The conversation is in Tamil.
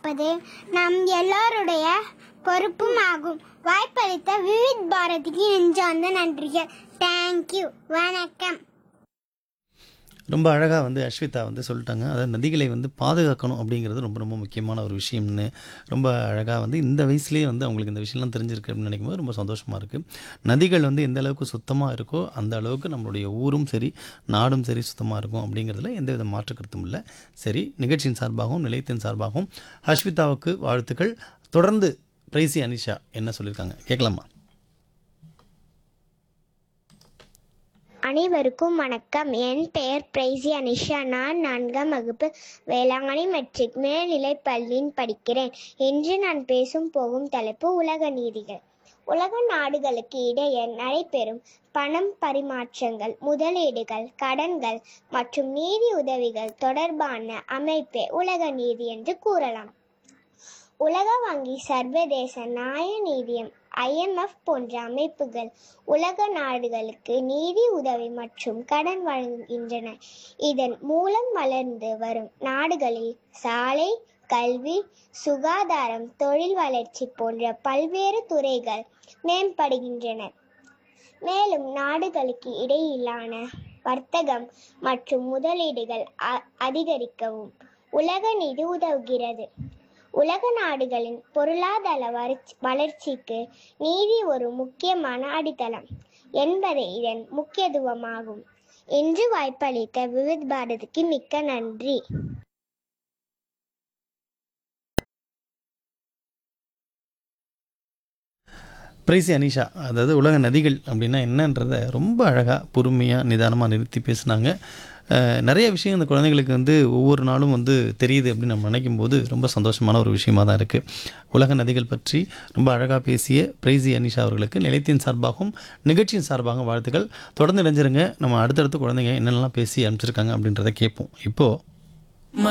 பாதுகாப்பது நம் எல்லாருடைய பொறுப்பும் ஆகும் வாய்ப்பளித்த விவித் பாரதிக்கு நெஞ்சார்ந்த நன்றிகள் தேங்க்யூ வணக்கம் ரொம்ப அழகாக வந்து அஸ்விதா வந்து சொல்லிட்டாங்க அதாவது நதிகளை வந்து பாதுகாக்கணும் அப்படிங்கிறது ரொம்ப ரொம்ப முக்கியமான ஒரு விஷயம்னு ரொம்ப அழகாக வந்து இந்த வயசுலேயே வந்து அவங்களுக்கு இந்த விஷயம்லாம் தெரிஞ்சிருக்கு அப்படின்னு நினைக்கும் போது ரொம்ப சந்தோஷமாக இருக்குது நதிகள் வந்து எந்த அளவுக்கு சுத்தமாக இருக்கோ அந்த அளவுக்கு நம்மளுடைய ஊரும் சரி நாடும் சரி சுத்தமாக இருக்கும் அப்படிங்கிறதுல எந்த வித மாற்று கருத்தும் இல்லை சரி நிகழ்ச்சியின் சார்பாகவும் நிலையத்தின் சார்பாகவும் அஸ்விதாவுக்கு வாழ்த்துக்கள் தொடர்ந்து பிரைசி அனிஷா என்ன சொல்லியிருக்காங்க கேட்கலாமா அனைவருக்கும் வணக்கம் என் பெயர் பிரைசி அனிஷா நான் நான்காம் வகுப்பு வேளாங்கண்ணி மெட்ரிக் மேல்நிலைப் பள்ளியில் படிக்கிறேன் இன்று நான் பேசும் போகும் தலைப்பு உலக நீதிகள் உலக நாடுகளுக்கு இடையே நடைபெறும் பணம் பரிமாற்றங்கள் முதலீடுகள் கடன்கள் மற்றும் நீதி உதவிகள் தொடர்பான அமைப்பே உலக நீதி என்று கூறலாம் உலக வங்கி சர்வதேச நாணய நிதியம் ஐஎம்எஃப் போன்ற அமைப்புகள் உலக நாடுகளுக்கு நிதி உதவி மற்றும் கடன் வழங்குகின்றன இதன் மூலம் வளர்ந்து வரும் நாடுகளில் சாலை கல்வி சுகாதாரம் தொழில் வளர்ச்சி போன்ற பல்வேறு துறைகள் மேம்படுகின்றன மேலும் நாடுகளுக்கு இடையிலான வர்த்தகம் மற்றும் முதலீடுகள் அ- அதிகரிக்கவும் உலக நிதி உதவுகிறது உலக நாடுகளின் பொருளாதார வளர்ச்சி- வளர்ச்சிக்கு நீதி ஒரு முக்கியமான அடித்தளம் என்பதே இதன் முக்கியத்துவமாகும் இன்று வாய்ப்பளித்த விவித் பாரதிக்கு மிக்க நன்றி பிரைசி அனிஷா அதாவது உலக நதிகள் அப்படின்னா என்னன்றத ரொம்ப அழகாக பொறுமையாக நிதானமாக நிறுத்தி பேசுனாங்க அஹ், நிறைய விஷயம் இந்த குழந்தைங்களுக்கு வந்து ஒவ்வொரு நாளும் வந்து தெரியுது அப்படின்னு நம்ம நினைக்கும் போது ரொம்ப சந்தோஷமான ஒரு விஷயமா தான் இருக்குது உலக நதிகள் பற்றி ரொம்ப அழகாக பேசிய பிரைசி அனிஷா அவர்களுக்கு நிலையத்தின் சார்பாகவும் நிகழ்ச்சியின் சார்பாகவும் வாழ்த்துக்கள் தொடர்ந்து இணைஞ்சிருங்க நம்ம அடுத்தடுத்து குழந்தைங்க என்னென்னலாம் பேசி அனுப்பிச்சிருக்காங்க அப்படின்றத கேட்போம் இப்போது